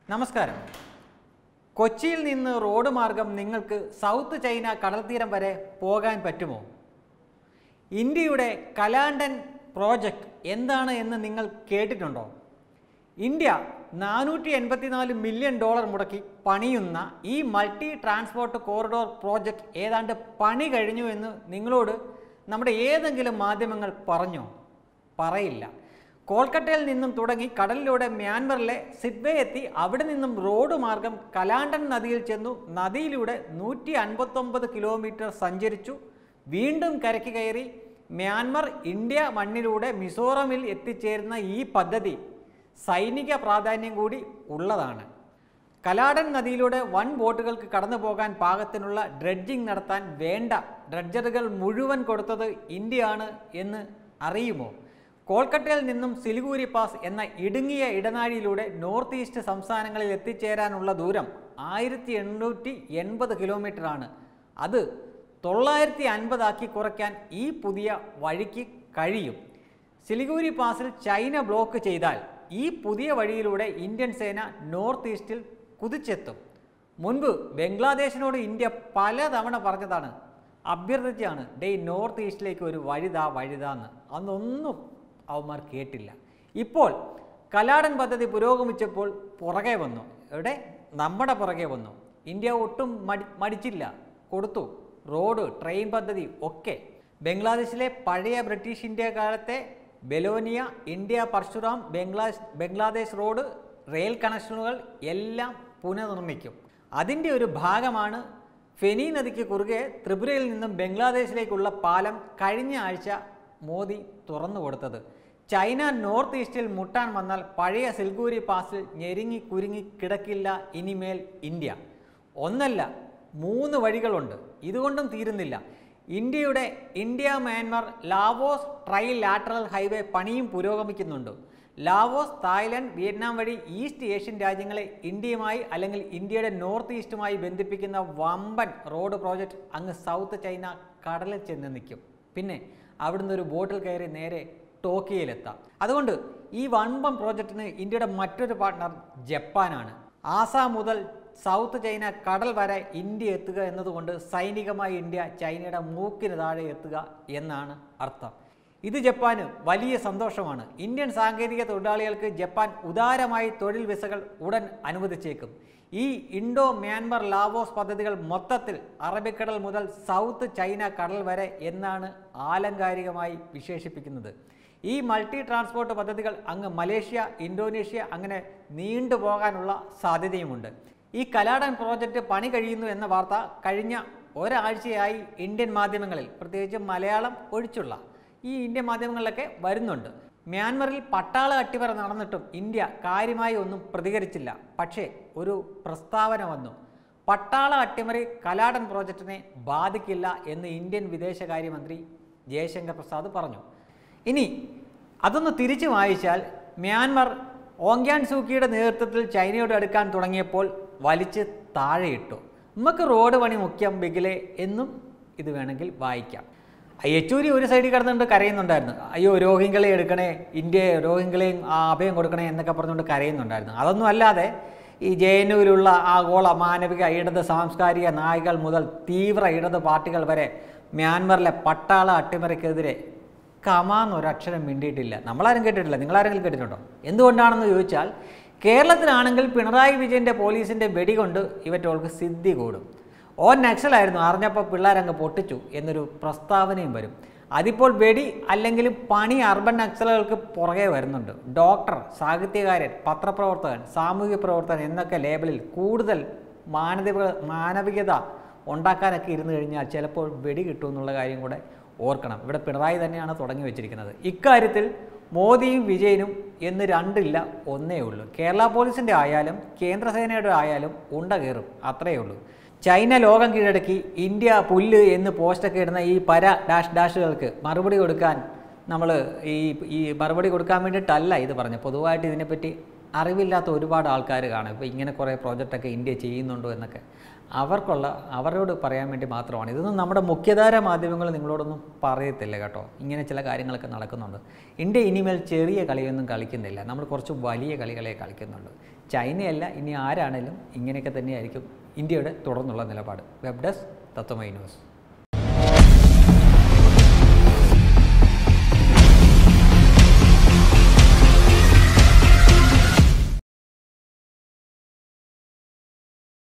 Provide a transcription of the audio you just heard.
നമസ്കാരം കൊച്ചിയിൽ നിന്ന് റോഡ് മാർഗം നിങ്ങൾക്ക് സൗത്ത് ചൈന കടൽത്തീരം വരെ പോകാൻ പറ്റുമോ ഇന്ത്യയുടെ കലാണ്ടൻ പ്രോജക്റ്റ് എന്താണ് എന്ന് നിങ്ങൾ കേട്ടിട്ടുണ്ടോ ഇന്ത്യ നാനൂറ്റി എൺപത്തിനാല് മില്യൺ ഡോളർ മുടക്കി പണിയുന്ന ഈ മൾട്ടി ട്രാൻസ്പോർട്ട് കോറിഡോർ പ്രോജക്റ്റ് ഏതാണ്ട് പണി കഴിഞ്ഞു എന്ന് നിങ്ങളോട് നമ്മുടെ ഏതെങ്കിലും മാധ്യമങ്ങൾ പറഞ്ഞോ പറയില്ല കോൽക്കട്ടയിൽ നിന്നും തുടങ്ങി കടലിലൂടെ മ്യാൻമറിലെ സിഡ്വേ എത്തി അവിടെ നിന്നും റോഡ് മാർഗം കലാണ്ടൻ നദിയിൽ ചെന്നു നദിയിലൂടെ നൂറ്റി അൻപത്തൊമ്പത് കിലോമീറ്റർ സഞ്ചരിച്ചു വീണ്ടും കരയ്ക്ക് കയറി മ്യാൻമർ ഇന്ത്യ മണ്ണിലൂടെ മിസോറമിൽ എത്തിച്ചേരുന്ന ഈ പദ്ധതി സൈനിക പ്രാധാന്യം കൂടി ഉള്ളതാണ് കലാടൻ നദിയിലൂടെ വൻ ബോട്ടുകൾക്ക് കടന്നു പോകാൻ പാകത്തിനുള്ള ഡ്രഡ്ജിംഗ് നടത്താൻ വേണ്ട ഡ്രഡ്ജറുകൾ മുഴുവൻ കൊടുത്തത് ഇന്ത്യയാണ് എന്ന് അറിയുമോ കോൽക്കട്ടയിൽ നിന്നും സിലിഗുരി പാസ് എന്ന ഇടുങ്ങിയ ഇടനാഴിയിലൂടെ നോർത്ത് ഈസ്റ്റ് സംസ്ഥാനങ്ങളിൽ എത്തിച്ചേരാനുള്ള ദൂരം ആയിരത്തി എണ്ണൂറ്റി എൺപത് കിലോമീറ്ററാണ് അത് തൊള്ളായിരത്തി അൻപതാക്കി കുറയ്ക്കാൻ ഈ പുതിയ വഴിക്ക് കഴിയും സിലിഗുരി പാസിൽ ചൈന ബ്ലോക്ക് ചെയ്താൽ ഈ പുതിയ വഴിയിലൂടെ ഇന്ത്യൻ സേന നോർത്ത് ഈസ്റ്റിൽ കുതിച്ചെത്തും മുൻപ് ബംഗ്ലാദേശിനോട് ഇന്ത്യ പലതവണ പറഞ്ഞതാണ് അഭ്യർത്ഥിച്ചാണ് ഡേ നോർത്ത് ഈസ്റ്റിലേക്ക് ഒരു വഴിതാ വഴിതാന്ന് അന്നൊന്നും അവന്മാർ കേട്ടില്ല ഇപ്പോൾ കലാടൻ പദ്ധതി പുരോഗമിച്ചപ്പോൾ പുറകെ വന്നു എവിടെ നമ്മുടെ പുറകെ വന്നു ഇന്ത്യ ഒട്ടും മടി മടിച്ചില്ല കൊടുത്തു റോഡ് ട്രെയിൻ പദ്ധതി ഒക്കെ ബംഗ്ലാദേശിലെ പഴയ ബ്രിട്ടീഷ് ഇന്ത്യ കാലത്തെ Belonia India Parshuram Bangladesh Bangladesh road rail കണക്ഷനുകൾ എല്ലാം പുനർനിർമ്മിക്കും അതിൻ്റെ ഒരു ഭാഗമാണ് ഫെനി നദിക്ക് കുറുകെ ത്രിപുരയിൽ നിന്നും ബംഗ്ലാദേശിലേക്കുള്ള പാലം കഴിഞ്ഞ ആഴ്ച മോദി തുറന്നു കൊടുത്തത് ചൈന നോർത്ത് ഈസ്റ്റിൽ മുട്ടാൻ വന്നാൽ പഴയ സിൽഗൂരി പാസിൽ ഞെരുങ്ങി കുരുങ്ങി കിടക്കില്ല ഇനിമേൽ ഇന്ത്യ ഒന്നല്ല മൂന്ന് വഴികളുണ്ട് ഇതുകൊണ്ടും തീരുന്നില്ല ഇന്ത്യയുടെ India Myanmar Laos trilateral highway പണിയും പുരോഗമിക്കുന്നുണ്ട് ലാവോസ് തായ്ലൻഡ് വിയറ്റ്നാം വഴി ഈസ്റ്റ് ഏഷ്യൻ രാജ്യങ്ങളെ ഇന്ത്യയുമായി അല്ലെങ്കിൽ ഇന്ത്യയുടെ നോർത്ത് ഈസ്റ്റുമായി ബന്ധിപ്പിക്കുന്ന വമ്പൻ റോഡ് പ്രോജക്റ്റ് അങ്ങ് സൗത്ത് ചൈന കടലിൽ ചെന്ന് നിൽക്കും പിന്നെ അവിടുന്ന് ഒരു ബോട്ടിൽ കയറി നേരെ ടോക്കിയോയിലെത്താം അതുകൊണ്ട് ഈ വമ്പൻ പ്രോജക്റ്റിന് ഇന്ത്യയുടെ മറ്റൊരു പാർട്ട്ണർ ജപ്പാനാണ് ആസാം മുതൽ സൗത്ത് ചൈന കടൽ വരെ ഇന്ത്യ എത്തുക എന്നതുകൊണ്ട് സൈനികമായി ഇന്ത്യ ചൈനയുടെ മൂക്കിന് താഴെ എത്തുക എന്നാണ് അർത്ഥം ഇത് ജപ്പാന് വലിയ സന്തോഷമാണ് ഇന്ത്യൻ സാങ്കേതിക തൊഴിലാളികൾക്ക് ജപ്പാൻ ഉദാരമായി തൊഴിൽ വിസകൾ ഉടൻ അനുവദിച്ചേക്കും ഈ ഇൻഡോ മ്യാൻമർ ലാവോസ് പദ്ധതികൾ മൊത്തത്തിൽ അറബിക്കടൽ മുതൽ സൗത്ത് ചൈന കടൽ വരെ എന്നാണ് ആലങ്കാരികമായി വിശേഷിപ്പിക്കുന്നത് ഈ മൾട്ടി ട്രാൻസ്പോർട്ട് പദ്ധതികൾ അങ്ങ് മലേഷ്യ ഇന്തോനേഷ്യ അങ്ങനെ നീണ്ടുപോകാനുള്ള സാധ്യതയുമുണ്ട് ഈ കലാടൻ പ്രോജക്റ്റ് പണി കഴിയുന്നു എന്ന വാർത്ത കഴിഞ്ഞ ഒരാഴ്ചയായി ഇന്ത്യൻ മാധ്യമങ്ങളിൽ പ്രത്യേകിച്ച് മലയാളം ഒഴിച്ചുള്ള ഈ ഇന്ത്യൻ മാധ്യമങ്ങളിലൊക്കെ വരുന്നുണ്ട് മ്യാൻമറിൽ പട്ടാള അട്ടിമറ നടന്നിട്ടും ഇന്ത്യ കാര്യമായി ഒന്നും പ്രതികരിച്ചില്ല പക്ഷേ ഒരു പ്രസ്താവന വന്നു പട്ടാള അട്ടിമറി കലാടൻ പ്രോജക്റ്റിനെ ബാധിക്കില്ല എന്ന് ഇന്ത്യൻ വിദേശകാര്യമന്ത്രി ജയശങ്കർ പ്രസാദ് പറഞ്ഞു ഇനി അതൊന്ന് തിരിച്ചു വായിച്ചാൽ മ്യാൻമർ ഓങ്യാൻ സൂക്കിയുടെ നേതൃത്വത്തിൽ ചൈനയോട് അടുക്കാൻ തുടങ്ങിയപ്പോൾ വലിച്ച് താഴെയിട്ടു നമുക്ക് റോഡ് പണി മുഖ്യം ബിഗിലെ എന്നും ഇത് വേണമെങ്കിൽ വായിക്കാം യെച്ചൂരി ഒരു സൈഡിൽ കിടന്നുകൊണ്ട് കരയുന്നുണ്ടായിരുന്നു അയ്യോ രോഹിംഗ്യകളെ എടുക്കണേ ഇന്ത്യ രോഹിംഗ്യകളെയും ആ അഭയം കൊടുക്കണേ എന്നൊക്കെ പറഞ്ഞുകൊണ്ട് കരയുന്നുണ്ടായിരുന്നു അതൊന്നും അല്ലാതെ ഈ ജെ എൻ യുവിലുള്ള ആഗോള മാനവിക ഇടത് സാംസ്കാരിക നായകൾ മുതൽ തീവ്ര ഇടത് പാർട്ടികൾ വരെ മ്യാൻമറിലെ പട്ടാള അട്ടിമറിക്കെതിരെ കമാന്നൊരക്ഷരം മിണ്ടിയിട്ടില്ല നമ്മളാരും കേട്ടിട്ടില്ല നിങ്ങളാരെങ്കിലും കേട്ടിട്ടുണ്ടോ എന്തുകൊണ്ടാണെന്ന് ചോദിച്ചാൽ കേരളത്തിലാണെങ്കിൽ പിണറായി വിജയൻ്റെ പോലീസിൻ്റെ വെടികൊണ്ട് ഇവറ്റോൾക്ക് സിദ്ധി കൂടും ഓൻ നക്സലായിരുന്നു അറിഞ്ഞപ്പോൾ പിള്ളേരങ്ങ് പൊട്ടിച്ചു എന്നൊരു പ്രസ്താവനയും വരും അതിപ്പോൾ വെടി അല്ലെങ്കിൽ പണി അർബൻ നക്സലുകൾക്ക് പുറകെ വരുന്നുണ്ട് ഡോക്ടർ സാഹിത്യകാരൻ പത്രപ്രവർത്തകൻ സാമൂഹിക പ്രവർത്തകൻ എന്നൊക്കെ ലേബലിൽ കൂടുതൽ മാനവിക മാനവികത ഉണ്ടാക്കാനൊക്കെ ഇരുന്ന് കഴിഞ്ഞാൽ ചിലപ്പോൾ വെടി കിട്ടും എന്നുള്ള കാര്യം കൂടെ ഓർക്കണം ഇവിടെ പിണറായി തന്നെയാണ് തുടങ്ങി വെച്ചിരിക്കുന്നത് ഇക്കാര്യത്തിൽ മോദിയും വിജയനും എന്ന് രണ്ടില്ല ഒന്നേ ഉള്ളൂ കേരള പോലീസിൻ്റെ ആയാലും കേന്ദ്രസേനയുടെ ആയാലും ഉണ്ട കയറും അത്രയേ ഉള്ളൂ ചൈന ലോകം കീഴടക്കി ഇന്ത്യ പുല്ല് എന്ന് പോസ്റ്റൊക്കെ ഇടുന്ന ഈ പര ഡാഷ് ഡാഷുകൾക്ക് മറുപടി കൊടുക്കാൻ നമ്മൾ ഈ ഈ മറുപടി കൊടുക്കാൻ വേണ്ടിയിട്ടല്ല ഇത് പറഞ്ഞു പൊതുവായിട്ട് ഇതിനെപ്പറ്റി അറിവില്ലാത്ത ഒരുപാട് ആൾക്കാർ കാണും ഇപ്പോൾ ഇങ്ങനെ കുറേ പ്രോജക്റ്റൊക്കെ ഇന്ത്യ ചെയ്യുന്നുണ്ടോ എന്നൊക്കെ അവർക്കുള്ള അവരോട് പറയാൻ വേണ്ടി മാത്രമാണ് ഇതൊന്നും നമ്മുടെ മുഖ്യധാര മാധ്യമങ്ങൾ നിങ്ങളോടൊന്നും പറയത്തില്ല കേട്ടോ ഇങ്ങനെ ചില കാര്യങ്ങളൊക്കെ നടക്കുന്നുണ്ട് ഇന്ത്യ ഇനിമേൽ ചെറിയ കളിയൊന്നും കളിക്കുന്നില്ല നമ്മൾ കുറച്ച് വലിയ കളികളെ കളിക്കുന്നുണ്ട് ചൈനയല്ല ഇനി ആരാണേലും ഇങ്ങനെയൊക്കെ തന്നെയായിരിക്കും ഇന്ത്യയുടെ തുടർന്നുള്ള നിലപാട് വെബ് ഡെസ്ക് തത്വമൈ ന്യൂസ്